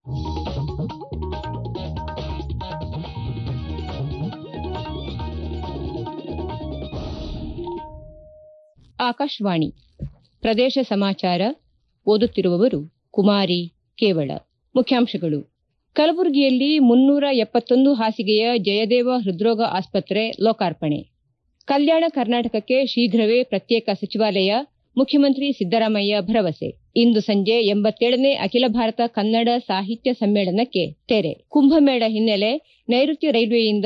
ಆಕಾಶವಾಣಿ ಪ್ರದೇಶ ಸಮಾಚಾರ ಓದುತ್ತಿರುವವರು ಕುಮಾರಿ ಕೇವಳ ಮುಖ್ಯಾಂಶಗಳು ಕಲಬುರಗಿಯಲ್ಲಿ ಮುನ್ನೂರ ಎಪ್ಪತ್ತೊಂದು ಹಾಸಿಗೆಯ ಜಯದೇವ ಹೃದ್ರೋಗ ಆಸ್ಪತ್ರೆ ಲೋಕಾರ್ಪಣೆ ಕಲ್ಯಾಣ ಕರ್ನಾಟಕಕ್ಕೆ ಶೀಘ್ರವೇ ಪ್ರತ್ಯೇಕ ಸಚಿವಾಲಯ ಮುಖ್ಯಮಂತ್ರಿ ಸಿದ್ದರಾಮಯ್ಯ ಭರವಸೆ ಇಂದು ಸಂಜೆ ಎಂಬತ್ತೇಳನೇ ಅಖಿಲ ಭಾರತ ಕನ್ನಡ ಸಾಹಿತ್ಯ ಸಮ್ಮೇಳನಕ್ಕೆ ತೆರೆ ಕುಂಭಮೇಳ ಹಿನ್ನೆಲೆ ನೈಋತ್ಯ ರೈಲ್ವೆಯಿಂದ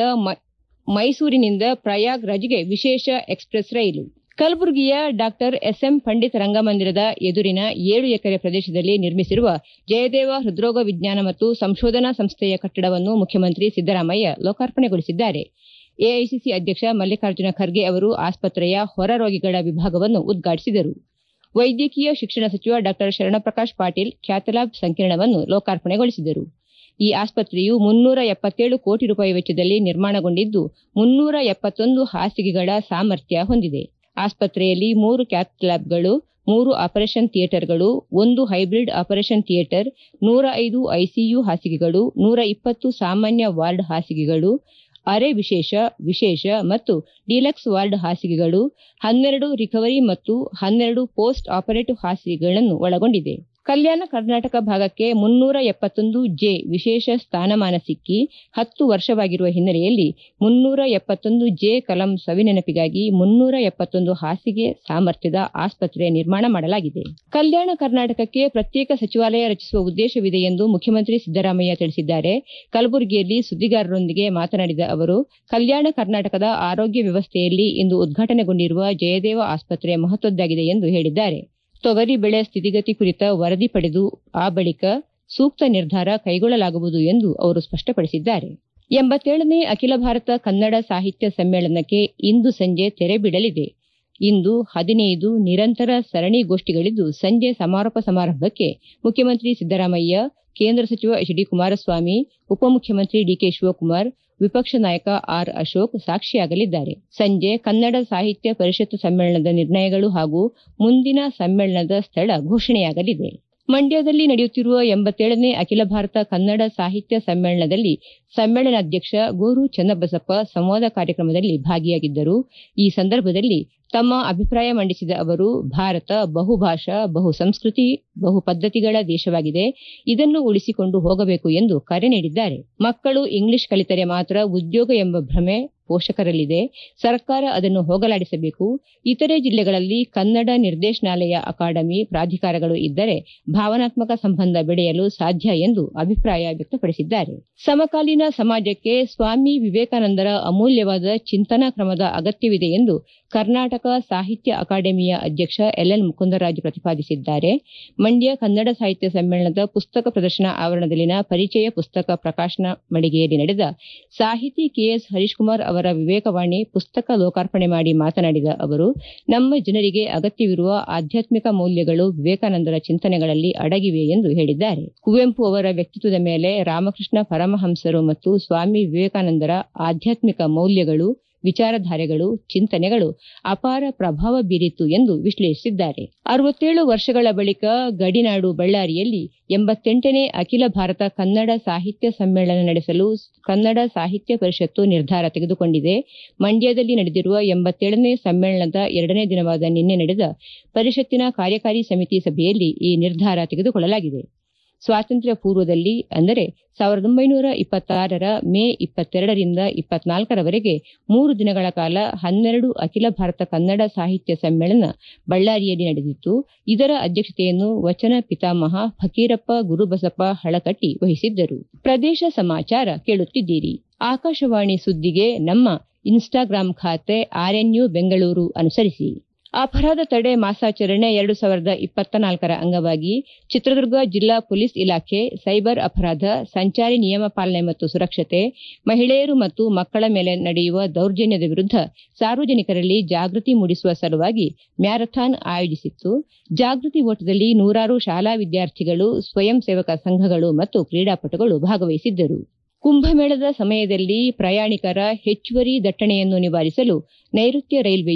ಮೈಸೂರಿನಿಂದ ಪ್ರಯಾಗ್ರಾಜ್ಗೆ ವಿಶೇಷ ಎಕ್ಸ್ಪ್ರೆಸ್ ರೈಲು ಕಲಬುರಗಿಯ ಡಾ ಎಸ್ಎಂ ಪಂಡಿತ್ ರಂಗಮಂದಿರದ ಎದುರಿನ ಏಳು ಎಕರೆ ಪ್ರದೇಶದಲ್ಲಿ ನಿರ್ಮಿಸಿರುವ ಜಯದೇವ ಹೃದ್ರೋಗ ವಿಜ್ಞಾನ ಮತ್ತು ಸಂಶೋಧನಾ ಸಂಸ್ಥೆಯ ಕಟ್ಟಡವನ್ನು ಮುಖ್ಯಮಂತ್ರಿ ಸಿದ್ದರಾಮಯ್ಯ ಲೋಕಾರ್ಪಣೆಗೊಳಿಸಿದ್ದಾರೆ ಎಐಸಿಸಿ ಅಧ್ಯಕ್ಷ ಮಲ್ಲಿಕಾರ್ಜುನ ಖರ್ಗೆ ಅವರು ಆಸ್ಪತ್ರೆಯ ಹೊರ ರೋಗಿಗಳ ವಿಭಾಗವನ್ನು ಉದ್ಘಾಟಿಸಿದರು ವೈದ್ಯಕೀಯ ಶಿಕ್ಷಣ ಸಚಿವ ಡಾ ಶರಣಪ್ರಕಾಶ್ ಪಾಟೀಲ್ ಖ್ಯಾತಲಾಬ್ ಸಂಕೀರ್ಣವನ್ನು ಲೋಕಾರ್ಪಣೆಗೊಳಿಸಿದರು ಈ ಆಸ್ಪತ್ರೆಯು ಮುನ್ನೂರ ಎಪ್ಪತ್ತೇಳು ಕೋಟಿ ರೂಪಾಯಿ ವೆಚ್ಚದಲ್ಲಿ ನಿರ್ಮಾಣಗೊಂಡಿದ್ದು ಮುನ್ನೂರ ಎಪ್ಪತ್ತೊಂದು ಹಾಸಿಗೆಗಳ ಸಾಮರ್ಥ್ಯ ಹೊಂದಿದೆ ಆಸ್ಪತ್ರೆಯಲ್ಲಿ ಮೂರು ಕ್ಯಾಥ್ಲ್ಯಾಬ್ಗಳು ಮೂರು ಆಪರೇಷನ್ ಥಿಯೇಟರ್ಗಳು ಒಂದು ಹೈಬ್ರಿಡ್ ಆಪರೇಷನ್ ಥಿಯೇಟರ್ ನೂರ ಐದು ಐಸಿಯು ಹಾಸಿಗೆಗಳು ನೂರ ಇಪ್ಪತ್ತು ಸಾಮಾನ್ಯ ವಾರ್ಡ್ ಹಾಸಿಗೆಗಳು ಅರೆ ವಿಶೇಷ ವಿಶೇಷ ಮತ್ತು ಡಿಲಕ್ಸ್ ವಾರ್ಡ್ ಹಾಸಿಗೆಗಳು ಹನ್ನೆರಡು ರಿಕವರಿ ಮತ್ತು ಹನ್ನೆರಡು ಪೋಸ್ಟ್ ಆಪರೇಟಿವ್ ಹಾಸಿಗೆಗಳನ್ನು ಒಳಗೊಂಡಿದೆ ಕಲ್ಯಾಣ ಕರ್ನಾಟಕ ಭಾಗಕ್ಕೆ ಮುನ್ನೂರ ಎಪ್ಪತ್ತೊಂದು ಜೆ ವಿಶೇಷ ಸ್ಥಾನಮಾನ ಸಿಕ್ಕಿ ಹತ್ತು ವರ್ಷವಾಗಿರುವ ಹಿನ್ನೆಲೆಯಲ್ಲಿ ಮುನ್ನೂರ ಎಪ್ಪತ್ತೊಂದು ಜೆ ಕಲಂ ಸವಿನೆನಪಿಗಾಗಿ ಮುನ್ನೂರ ಎಪ್ಪತ್ತೊಂದು ಹಾಸಿಗೆ ಸಾಮರ್ಥ್ಯದ ಆಸ್ಪತ್ರೆ ನಿರ್ಮಾಣ ಮಾಡಲಾಗಿದೆ ಕಲ್ಯಾಣ ಕರ್ನಾಟಕಕ್ಕೆ ಪ್ರತ್ಯೇಕ ಸಚಿವಾಲಯ ರಚಿಸುವ ಉದ್ದೇಶವಿದೆ ಎಂದು ಮುಖ್ಯಮಂತ್ರಿ ಸಿದ್ದರಾಮಯ್ಯ ತಿಳಿಸಿದ್ದಾರೆ ಕಲಬುರಗಿಯಲ್ಲಿ ಸುದ್ದಿಗಾರರೊಂದಿಗೆ ಮಾತನಾಡಿದ ಅವರು ಕಲ್ಯಾಣ ಕರ್ನಾಟಕದ ಆರೋಗ್ಯ ವ್ಯವಸ್ಥೆಯಲ್ಲಿ ಇಂದು ಉದ್ಘಾಟನೆಗೊಂಡಿರುವ ಜಯದೇವ ಆಸ್ಪತ್ರೆ ಮಹತ್ವದ್ದಾಗಿದೆ ಎಂದು ಹೇಳಿದ್ದಾರೆ ತೊಗರಿ ಬೆಳೆ ಸ್ಥಿತಿಗತಿ ಕುರಿತ ವರದಿ ಪಡೆದು ಆ ಬಳಿಕ ಸೂಕ್ತ ನಿರ್ಧಾರ ಕೈಗೊಳ್ಳಲಾಗುವುದು ಎಂದು ಅವರು ಸ್ಪಷ್ಟಪಡಿಸಿದ್ದಾರೆ ಎಂಬತ್ತೇಳನೇ ಅಖಿಲ ಭಾರತ ಕನ್ನಡ ಸಾಹಿತ್ಯ ಸಮ್ಮೇಳನಕ್ಕೆ ಇಂದು ಸಂಜೆ ತೆರೆ ಬೀಳಲಿದೆ ಇಂದು ಹದಿನೈದು ನಿರಂತರ ಸರಣಿ ಗೋಷ್ಠಿಗಳಿದ್ದು ಸಂಜೆ ಸಮಾರೋಪ ಸಮಾರಂಭಕ್ಕೆ ಮುಖ್ಯಮಂತ್ರಿ ಸಿದ್ದರಾಮಯ್ಯ ಕೇಂದ್ರ ಸಚಿವ ಎಚ್ ಡಿ ಕುಮಾರಸ್ವಾಮಿ ಉಪಮುಖ್ಯಮಂತ್ರಿ ಡಿಕೆ ಶಿವಕುಮಾರ್ ವಿಪಕ್ಷ ನಾಯಕ ಆರ್ ಅಶೋಕ್ ಸಾಕ್ಷಿಯಾಗಲಿದ್ದಾರೆ ಸಂಜೆ ಕನ್ನಡ ಸಾಹಿತ್ಯ ಪರಿಷತ್ ಸಮ್ಮೇಳನದ ನಿರ್ಣಯಗಳು ಹಾಗೂ ಮುಂದಿನ ಸಮ್ಮೇಳನದ ಸ್ಥಳ ಘೋಷಣೆಯಾಗಲಿದೆ ಮಂಡ್ಯದಲ್ಲಿ ನಡೆಯುತ್ತಿರುವ ಎಂಬತ್ತೇಳನೇ ಅಖಿಲ ಭಾರತ ಕನ್ನಡ ಸಾಹಿತ್ಯ ಸಮ್ಮೇಳನದಲ್ಲಿ ಸಮ್ಮೇಳನಾಧ್ಯಕ್ಷ ಗೋರು ಚನ್ನಬಸಪ್ಪ ಸಂವಾದ ಕಾರ್ಯಕ್ರಮದಲ್ಲಿ ಭಾಗಿಯಾಗಿದ್ದರು ಈ ಸಂದರ್ಭದಲ್ಲಿ ತಮ್ಮ ಅಭಿಪ್ರಾಯ ಮಂಡಿಸಿದ ಅವರು ಭಾರತ ಬಹುಭಾಷಾ ಬಹು ಸಂಸ್ಕೃತಿ ಬಹು ಪದ್ಧತಿಗಳ ದೇಶವಾಗಿದೆ ಇದನ್ನು ಉಳಿಸಿಕೊಂಡು ಹೋಗಬೇಕು ಎಂದು ಕರೆ ನೀಡಿದ್ದಾರೆ ಮಕ್ಕಳು ಇಂಗ್ಲಿಷ್ ಕಲಿತರೆ ಮಾತ್ರ ಉದ್ಯೋಗ ಎಂಬ ಭ್ರಮೆ ಪೋಷಕರಲ್ಲಿದೆ ಸರ್ಕಾರ ಅದನ್ನು ಹೋಗಲಾಡಿಸಬೇಕು ಇತರೆ ಜಿಲ್ಲೆಗಳಲ್ಲಿ ಕನ್ನಡ ನಿರ್ದೇಶನಾಲಯ ಅಕಾಡೆಮಿ ಪ್ರಾಧಿಕಾರಗಳು ಇದ್ದರೆ ಭಾವನಾತ್ಮಕ ಸಂಬಂಧ ಬೆಳೆಯಲು ಸಾಧ್ಯ ಎಂದು ಅಭಿಪ್ರಾಯ ವ್ಯಕ್ತಪಡಿಸಿದ್ದಾರೆ ಸಮಕಾಲೀನ ಸಮಾಜಕ್ಕೆ ಸ್ವಾಮಿ ವಿವೇಕಾನಂದರ ಅಮೂಲ್ಯವಾದ ಚಿಂತನಾ ಕ್ರಮದ ಅಗತ್ಯವಿದೆ ಎಂದು ಕರ್ನಾಟಕ ಸಾಹಿತ್ಯ ಅಕಾಡೆಮಿಯ ಅಧ್ಯಕ್ಷ ಎಲ್ಎನ್ ಮುಕುಂದರಾಜು ಪ್ರತಿಪಾದಿಸಿದ್ದಾರೆ ಮಂಡ್ಯ ಕನ್ನಡ ಸಾಹಿತ್ಯ ಸಮ್ಮೇಳನದ ಪುಸ್ತಕ ಪ್ರದರ್ಶನ ಆವರಣದಲ್ಲಿನ ಪರಿಚಯ ಪುಸ್ತಕ ಪ್ರಕಾಶನ ಮಳಿಗೆಯಲ್ಲಿ ನಡೆದ ಸಾಹಿತಿ ಕೆಎಸ್ ಹರೀಶ್ಕುಮಾರ್ ಅವರ ವಿವೇಕವಾಣಿ ಪುಸ್ತಕ ಲೋಕಾರ್ಪಣೆ ಮಾಡಿ ಮಾತನಾಡಿದ ಅವರು ನಮ್ಮ ಜನರಿಗೆ ಅಗತ್ಯವಿರುವ ಆಧ್ಯಾತ್ಮಿಕ ಮೌಲ್ಯಗಳು ವಿವೇಕಾನಂದರ ಚಿಂತನೆಗಳಲ್ಲಿ ಅಡಗಿವೆ ಎಂದು ಹೇಳಿದ್ದಾರೆ ಕುವೆಂಪು ಅವರ ವ್ಯಕ್ತಿತ್ವದ ಮೇಲೆ ರಾಮಕೃಷ್ಣ ಪರಮಹಂಸರು ಮತ್ತು ಸ್ವಾಮಿ ವಿವೇಕಾನಂದರ ಆಧ್ಯಾತ್ಮಿಕ ಮೌಲ್ಯಗಳು ವಿಚಾರಧಾರೆಗಳು ಚಿಂತನೆಗಳು ಅಪಾರ ಪ್ರಭಾವ ಬೀರಿತು ಎಂದು ವಿಶ್ಲೇಷಿಸಿದ್ದಾರೆ ಅರವತ್ತೇಳು ವರ್ಷಗಳ ಬಳಿಕ ಗಡಿನಾಡು ಬಳ್ಳಾರಿಯಲ್ಲಿ ಎಂಬತ್ತೆಂಟನೇ ಅಖಿಲ ಭಾರತ ಕನ್ನಡ ಸಾಹಿತ್ಯ ಸಮ್ಮೇಳನ ನಡೆಸಲು ಕನ್ನಡ ಸಾಹಿತ್ಯ ಪರಿಷತ್ತು ನಿರ್ಧಾರ ತೆಗೆದುಕೊಂಡಿದೆ ಮಂಡ್ಯದಲ್ಲಿ ನಡೆದಿರುವ ಎಂಬತ್ತೇಳನೇ ಸಮ್ಮೇಳನದ ಎರಡನೇ ದಿನವಾದ ನಿನ್ನೆ ನಡೆದ ಪರಿಷತ್ತಿನ ಕಾರ್ಯಕಾರಿ ಸಮಿತಿ ಸಭೆಯಲ್ಲಿ ಈ ನಿರ್ಧಾರ ತೆಗೆದುಕೊಳ್ಳಲಾಗಿದೆ ಸ್ವಾತಂತ್ರ್ಯ ಪೂರ್ವದಲ್ಲಿ ಅಂದರೆ ಸಾವಿರದ ಒಂಬೈನೂರ ಇಪ್ಪತ್ತಾರರ ಮೇ ಇಪ್ಪತ್ತೆರಡರಿಂದ ಇಪ್ಪತ್ನಾಲ್ಕರವರೆಗೆ ಮೂರು ದಿನಗಳ ಕಾಲ ಹನ್ನೆರಡು ಅಖಿಲ ಭಾರತ ಕನ್ನಡ ಸಾಹಿತ್ಯ ಸಮ್ಮೇಳನ ಬಳ್ಳಾರಿಯಲ್ಲಿ ನಡೆದಿತ್ತು ಇದರ ಅಧ್ಯಕ್ಷತೆಯನ್ನು ವಚನ ಪಿತಾಮಹ ಫಕೀರಪ್ಪ ಗುರುಬಸಪ್ಪ ಹಳಕಟ್ಟಿ ವಹಿಸಿದ್ದರು ಪ್ರದೇಶ ಸಮಾಚಾರ ಕೇಳುತ್ತಿದ್ದೀರಿ ಆಕಾಶವಾಣಿ ಸುದ್ದಿಗೆ ನಮ್ಮ ಇನ್ಸ್ಟಾಗ್ರಾಂ ಖಾತೆ ಆರ್ಎನ್ಯು ಬೆಂಗಳೂರು ಅನುಸರಿಸಿ ಅಪರಾಧ ತಡೆ ಮಾಸಾಚರಣೆ ಎರಡು ಸಾವಿರದ ಇಪ್ಪತ್ತ ನಾಲ್ಕರ ಅಂಗವಾಗಿ ಚಿತ್ರದುರ್ಗ ಜಿಲ್ಲಾ ಪೊಲೀಸ್ ಇಲಾಖೆ ಸೈಬರ್ ಅಪರಾಧ ಸಂಚಾರಿ ನಿಯಮ ಪಾಲನೆ ಮತ್ತು ಸುರಕ್ಷತೆ ಮಹಿಳೆಯರು ಮತ್ತು ಮಕ್ಕಳ ಮೇಲೆ ನಡೆಯುವ ದೌರ್ಜನ್ಯದ ವಿರುದ್ಧ ಸಾರ್ವಜನಿಕರಲ್ಲಿ ಜಾಗೃತಿ ಮೂಡಿಸುವ ಸಲುವಾಗಿ ಮ್ಯಾರಥಾನ್ ಆಯೋಜಿಸಿತ್ತು ಜಾಗೃತಿ ಓಟದಲ್ಲಿ ನೂರಾರು ಶಾಲಾ ವಿದ್ಯಾರ್ಥಿಗಳು ಸ್ವಯಂ ಸೇವಕ ಸಂಘಗಳು ಮತ್ತು ಕ್ರೀಡಾಪಟುಗಳು ಭಾಗವಹಿಸಿದ್ದರು ಕುಂಭಮೇಳದ ಸಮಯದಲ್ಲಿ ಪ್ರಯಾಣಿಕರ ಹೆಚ್ಚುವರಿ ದಟ್ಟಣೆಯನ್ನು ನಿವಾರಿಸಲು ನೈಋತ್ಯ ರೈಲ್ವೆಯು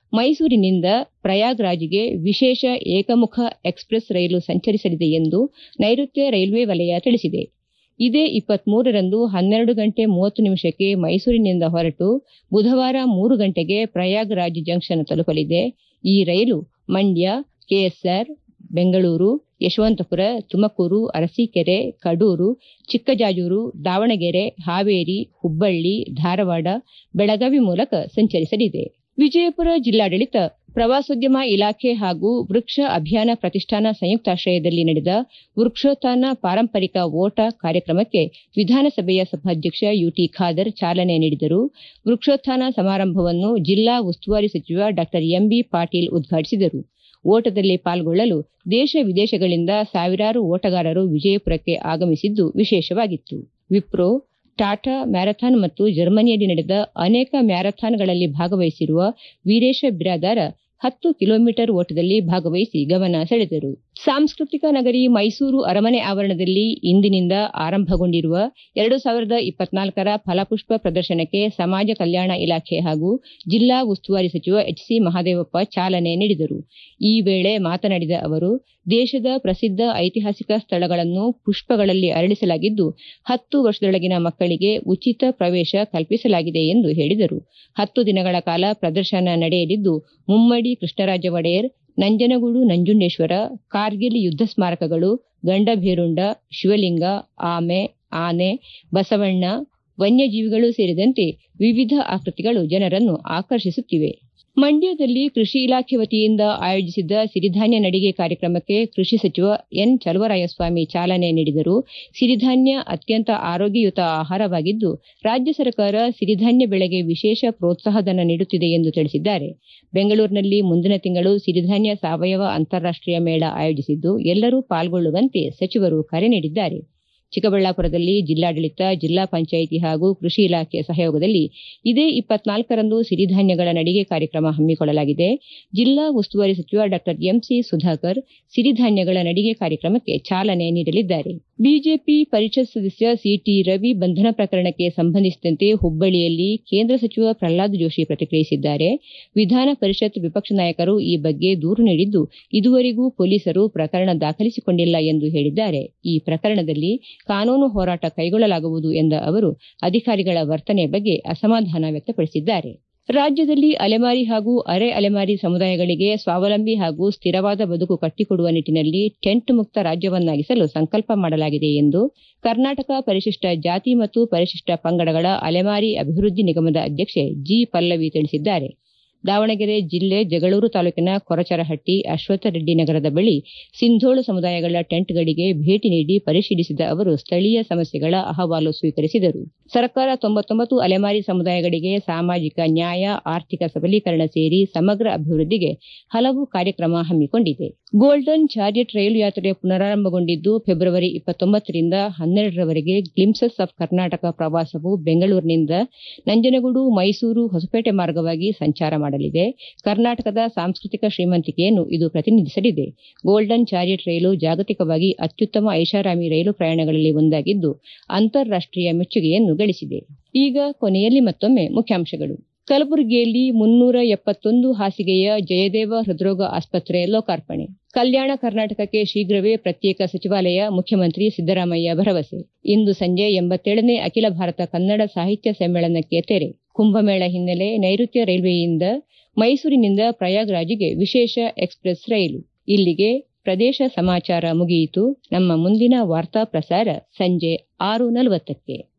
ಮೈಸೂರಿನಿಂದ ಪ್ರಯಾಗ್ರಾಜ್ಗೆ ವಿಶೇಷ ಏಕಮುಖ ಎಕ್ಸ್ಪ್ರೆಸ್ ರೈಲು ಸಂಚರಿಸಲಿದೆ ಎಂದು ನೈಋತ್ಯ ರೈಲ್ವೆ ವಲಯ ತಿಳಿಸಿದೆ ಇದೇ ಇಪ್ಪತ್ಮೂರರಂದು ಹನ್ನೆರಡು ಗಂಟೆ ಮೂವತ್ತು ನಿಮಿಷಕ್ಕೆ ಮೈಸೂರಿನಿಂದ ಹೊರಟು ಬುಧವಾರ ಮೂರು ಗಂಟೆಗೆ ಪ್ರಯಾಗ್ರಾಜ್ ಜಂಕ್ಷನ್ ತಲುಪಲಿದೆ ಈ ರೈಲು ಮಂಡ್ಯ ಕೆಎಸ್ಆರ್ ಬೆಂಗಳೂರು ಯಶವಂತಪುರ ತುಮಕೂರು ಅರಸೀಕೆರೆ ಕಡೂರು ಚಿಕ್ಕಜಾಜೂರು ದಾವಣಗೆರೆ ಹಾವೇರಿ ಹುಬ್ಬಳ್ಳಿ ಧಾರವಾಡ ಬೆಳಗಾವಿ ಮೂಲಕ ಸಂಚರಿಸಲಿದೆ ವಿಜಯಪುರ ಜಿಲ್ಲಾಡಳಿತ ಪ್ರವಾಸೋದ್ಯಮ ಇಲಾಖೆ ಹಾಗೂ ವೃಕ್ಷ ಅಭಿಯಾನ ಪ್ರತಿಷ್ಠಾನ ಸಂಯುಕ್ತಾಶ್ರಯದಲ್ಲಿ ನಡೆದ ವೃಕ್ಷೋತ್ಥಾನ ಪಾರಂಪರಿಕ ಓಟ ಕಾರ್ಯಕ್ರಮಕ್ಕೆ ವಿಧಾನಸಭೆಯ ಸಭಾಧ್ಯಕ್ಷ ಯುಟಿ ಖಾದರ್ ಚಾಲನೆ ನೀಡಿದರು ವೃಕ್ಷೋತ್ಥಾನ ಸಮಾರಂಭವನ್ನು ಜಿಲ್ಲಾ ಉಸ್ತುವಾರಿ ಸಚಿವ ಡಾ ಎಂಬಿ ಪಾಟೀಲ್ ಉದ್ಘಾಟಿಸಿದರು ಓಟದಲ್ಲಿ ಪಾಲ್ಗೊಳ್ಳಲು ದೇಶ ವಿದೇಶಗಳಿಂದ ಸಾವಿರಾರು ಓಟಗಾರರು ವಿಜಯಪುರಕ್ಕೆ ಆಗಮಿಸಿದ್ದು ವಿಶೇಷವಾಗಿತ್ತು ವಿಪ್ರೋ ಟಾಟಾ ಮ್ಯಾರಥಾನ್ ಮತ್ತು ಜರ್ಮನಿಯಲ್ಲಿ ನಡೆದ ಅನೇಕ ಮ್ಯಾರಥಾನ್ಗಳಲ್ಲಿ ಭಾಗವಹಿಸಿರುವ ವೀರೇಶ ಬಿರಾದಾರ ಹತ್ತು ಕಿಲೋಮೀಟರ್ ಓಟದಲ್ಲಿ ಭಾಗವಹಿಸಿ ಗಮನ ಸೆಳೆದರು ಸಾಂಸ್ಕೃತಿಕ ನಗರಿ ಮೈಸೂರು ಅರಮನೆ ಆವರಣದಲ್ಲಿ ಇಂದಿನಿಂದ ಆರಂಭಗೊಂಡಿರುವ ಎರಡು ಸಾವಿರದ ಇಪ್ಪತ್ನಾಲ್ಕರ ಫಲಪುಷ್ಪ ಪ್ರದರ್ಶನಕ್ಕೆ ಸಮಾಜ ಕಲ್ಯಾಣ ಇಲಾಖೆ ಹಾಗೂ ಜಿಲ್ಲಾ ಉಸ್ತುವಾರಿ ಸಚಿವ ಎಚ್ ಸಿ ಮಹದೇವಪ್ಪ ಚಾಲನೆ ನೀಡಿದರು ಈ ವೇಳೆ ಮಾತನಾಡಿದ ಅವರು ದೇಶದ ಪ್ರಸಿದ್ಧ ಐತಿಹಾಸಿಕ ಸ್ಥಳಗಳನ್ನು ಪುಷ್ಪಗಳಲ್ಲಿ ಅರಳಿಸಲಾಗಿದ್ದು ಹತ್ತು ವರ್ಷದೊಳಗಿನ ಮಕ್ಕಳಿಗೆ ಉಚಿತ ಪ್ರವೇಶ ಕಲ್ಪಿಸಲಾಗಿದೆ ಎಂದು ಹೇಳಿದರು ಹತ್ತು ದಿನಗಳ ಕಾಲ ಪ್ರದರ್ಶನ ನಡೆಯಲಿದ್ದು ಮುಮ್ಮಡಿ ಕೃಷ್ಣರಾಜ ಒಡೆಯರ್ ನಂಜನಗೂಡು ನಂಜುಂಡೇಶ್ವರ ಕಾರ್ಗಿಲ್ ಯುದ್ಧ ಸ್ಮಾರಕಗಳು ಗಂಡಭೇರುಂಡ ಶಿವಲಿಂಗ ಆಮೆ ಆನೆ ಬಸವಣ್ಣ ವನ್ಯಜೀವಿಗಳು ಸೇರಿದಂತೆ ವಿವಿಧ ಆಕೃತಿಗಳು ಜನರನ್ನು ಆಕರ್ಷಿಸುತ್ತಿವೆ ಮಂಡ್ಯದಲ್ಲಿ ಕೃಷಿ ಇಲಾಖೆ ವತಿಯಿಂದ ಆಯೋಜಿಸಿದ್ದ ಸಿರಿಧಾನ್ಯ ನಡಿಗೆ ಕಾರ್ಯಕ್ರಮಕ್ಕೆ ಕೃಷಿ ಸಚಿವ ಎನ್ ಚಲುವರಾಯಸ್ವಾಮಿ ಚಾಲನೆ ನೀಡಿದರು ಸಿರಿಧಾನ್ಯ ಅತ್ಯಂತ ಆರೋಗ್ಯಯುತ ಆಹಾರವಾಗಿದ್ದು ರಾಜ್ಯ ಸರ್ಕಾರ ಸಿರಿಧಾನ್ಯ ಬೆಳೆಗೆ ವಿಶೇಷ ಪ್ರೋತ್ಸಾಹಧನ ನೀಡುತ್ತಿದೆ ಎಂದು ತಿಳಿಸಿದ್ದಾರೆ ಬೆಂಗಳೂರಿನಲ್ಲಿ ಮುಂದಿನ ತಿಂಗಳು ಸಿರಿಧಾನ್ಯ ಸಾವಯವ ಅಂತಾರಾಷ್ಟೀಯ ಮೇಳ ಆಯೋಜಿಸಿದ್ದು ಎಲ್ಲರೂ ಪಾಲ್ಗೊಳ್ಳುವಂತೆ ಸಚಿವರು ಕರೆ ನೀಡಿದ್ದಾರೆ ಚಿಕ್ಕಬಳ್ಳಾಪುರದಲ್ಲಿ ಜಿಲ್ಲಾಡಳಿತ ಜಿಲ್ಲಾ ಪಂಚಾಯಿತಿ ಹಾಗೂ ಕೃಷಿ ಇಲಾಖೆ ಸಹಯೋಗದಲ್ಲಿ ಇದೇ ಇಪ್ಪತ್ನಾಲ್ಕರಂದು ಸಿರಿಧಾನ್ಯಗಳ ನಡಿಗೆ ಕಾರ್ಯಕ್ರಮ ಹಮ್ಮಿಕೊಳ್ಳಲಾಗಿದೆ ಜಿಲ್ಲಾ ಉಸ್ತುವಾರಿ ಸಚಿವ ಡಾ ಎಂಸಿ ಸುಧಾಕರ್ ಸಿರಿಧಾನ್ಯಗಳ ನಡಿಗೆ ಕಾರ್ಯಕ್ರಮಕ್ಕೆ ಚಾಲನೆ ನೀಡಲಿದ್ದಾರೆ ಬಿಜೆಪಿ ಪರಿಷತ್ ಸದಸ್ಯ ಸಿಟಿ ರವಿ ಬಂಧನ ಪ್ರಕರಣಕ್ಕೆ ಸಂಬಂಧಿಸಿದಂತೆ ಹುಬ್ಬಳ್ಳಿಯಲ್ಲಿ ಕೇಂದ್ರ ಸಚಿವ ಪ್ರಹ್ಲಾದ್ ಜೋಶಿ ಪ್ರತಿಕ್ರಿಯಿಸಿದ್ದಾರೆ ವಿಧಾನ ಪರಿಷತ್ ವಿಪಕ್ಷ ನಾಯಕರು ಈ ಬಗ್ಗೆ ದೂರು ನೀಡಿದ್ದು ಇದುವರೆಗೂ ಪೊಲೀಸರು ಪ್ರಕರಣ ದಾಖಲಿಸಿಕೊಂಡಿಲ್ಲ ಎಂದು ಹೇಳಿದ್ದಾರೆ ಈ ಪ್ರಕರಣದಲ್ಲಿ ಕಾನೂನು ಹೋರಾಟ ಕೈಗೊಳ್ಳಲಾಗುವುದು ಎಂದ ಅವರು ಅಧಿಕಾರಿಗಳ ವರ್ತನೆ ಬಗ್ಗೆ ಅಸಮಾಧಾನ ವ್ಯಕ್ತಪಡಿಸಿದ್ದಾರೆ ರಾಜ್ಯದಲ್ಲಿ ಅಲೆಮಾರಿ ಹಾಗೂ ಅರೆ ಅಲೆಮಾರಿ ಸಮುದಾಯಗಳಿಗೆ ಸ್ವಾವಲಂಬಿ ಹಾಗೂ ಸ್ಥಿರವಾದ ಬದುಕು ಕಟ್ಟಿಕೊಡುವ ನಿಟ್ಟಿನಲ್ಲಿ ಟೆಂಟ್ ಮುಕ್ತ ರಾಜ್ಯವನ್ನಾಗಿಸಲು ಸಂಕಲ್ಪ ಮಾಡಲಾಗಿದೆ ಎಂದು ಕರ್ನಾಟಕ ಪರಿಶಿಷ್ಟ ಜಾತಿ ಮತ್ತು ಪರಿಶಿಷ್ಟ ಪಂಗಡಗಳ ಅಲೆಮಾರಿ ಅಭಿವೃದ್ಧಿ ನಿಗಮದ ಅಧ್ಯಕ್ಷೆ ಜಿ ಪಲ್ಲವಿ ತಿಳಿಸಿದ್ದಾರೆ ದಾವಣಗೆರೆ ಜಿಲ್ಲೆ ಜಗಳೂರು ತಾಲೂಕಿನ ಕೊರಚರಹಟ್ಟಿ ಅಶ್ವತ್ಥರೆಡ್ಡಿ ನಗರದ ಬಳಿ ಸಿಂಧೋಳು ಸಮುದಾಯಗಳ ಟೆಂಟ್ಗಳಿಗೆ ಭೇಟಿ ನೀಡಿ ಪರಿಶೀಲಿಸಿದ ಅವರು ಸ್ಥಳೀಯ ಸಮಸ್ಯೆಗಳ ಅಹವಾಲು ಸ್ವೀಕರಿಸಿದರು ಸರ್ಕಾರ ತೊಂಬತ್ತೊಂಬತ್ತು ಅಲೆಮಾರಿ ಸಮುದಾಯಗಳಿಗೆ ಸಾಮಾಜಿಕ ನ್ಯಾಯ ಆರ್ಥಿಕ ಸಬಲೀಕರಣ ಸೇರಿ ಸಮಗ್ರ ಅಭಿವೃದ್ಧಿಗೆ ಹಲವು ಕಾರ್ಯಕ್ರಮ ಹಮ್ಮಿಕೊಂಡಿದೆ ಗೋಲ್ಡನ್ ಚಾರಿಯಟ್ ರೈಲು ಯಾತ್ರೆ ಪುನರಾರಂಭಗೊಂಡಿದ್ದು ಫೆಬ್ರವರಿ ಇಪ್ಪತ್ತೊಂಬತ್ತರಿಂದ ಹನ್ನೆರಡರವರೆಗೆ ಗ್ಲಿಮ್ಸಸ್ ಆಫ್ ಕರ್ನಾಟಕ ಪ್ರವಾಸವು ಬೆಂಗಳೂರಿನಿಂದ ನಂಜನಗೂಡು ಮೈಸೂರು ಹೊಸಪೇಟೆ ಮಾರ್ಗವಾಗಿ ಸಂಚಾರ ಮಾಡಲಿದೆ ಕರ್ನಾಟಕದ ಸಾಂಸ್ಕೃತಿಕ ಶ್ರೀಮಂತಿಕೆಯನ್ನು ಇದು ಪ್ರತಿನಿಧಿಸಲಿದೆ ಗೋಲ್ಡನ್ ಚಾರಿಯಟ್ ರೈಲು ಜಾಗತಿಕವಾಗಿ ಅತ್ಯುತ್ತಮ ಐಷಾರಾಮಿ ರೈಲು ಪ್ರಯಾಣಗಳಲ್ಲಿ ಒಂದಾಗಿದ್ದು ಅಂತಾರಾಷ್ಟೀಯ ಮೆಚ್ಚುಗೆಯನ್ನು ಗಳಿಸಿದೆ ಈಗ ಕೊನೆಯಲ್ಲಿ ಮತ್ತೊಮ್ಮೆ ಮುಖ್ಯಾಂಶಗಳು ಕಲಬುರಗಿಯಲ್ಲಿ ಮುನ್ನೂರ ಎಪ್ಪತ್ತೊಂದು ಹಾಸಿಗೆಯ ಜಯದೇವ ಹೃದ್ರೋಗ ಆಸ್ಪತ್ರೆ ಲೋಕಾರ್ಪಣೆ ಕಲ್ಯಾಣ ಕರ್ನಾಟಕಕ್ಕೆ ಶೀಘ್ರವೇ ಪ್ರತ್ಯೇಕ ಸಚಿವಾಲಯ ಮುಖ್ಯಮಂತ್ರಿ ಸಿದ್ದರಾಮಯ್ಯ ಭರವಸೆ ಇಂದು ಸಂಜೆ ಎಂಬತ್ತೇಳನೇ ಅಖಿಲ ಭಾರತ ಕನ್ನಡ ಸಾಹಿತ್ಯ ಸಮ್ಮೇಳನಕ್ಕೆ ತೆರೆ ಕುಂಭಮೇಳ ಹಿನ್ನೆಲೆ ನೈಋತ್ಯ ರೈಲ್ವೆಯಿಂದ ಮೈಸೂರಿನಿಂದ ಪ್ರಯಾಗ್ರಾಜ್ಗೆ ವಿಶೇಷ ಎಕ್ಸ್ಪ್ರೆಸ್ ರೈಲು ಇಲ್ಲಿಗೆ ಪ್ರದೇಶ ಸಮಾಚಾರ ಮುಗಿಯಿತು ನಮ್ಮ ಮುಂದಿನ ವಾರ್ತಾ ಪ್ರಸಾರ ಸಂಜೆ ಆರು ನಲವತ್ತಕ್ಕೆ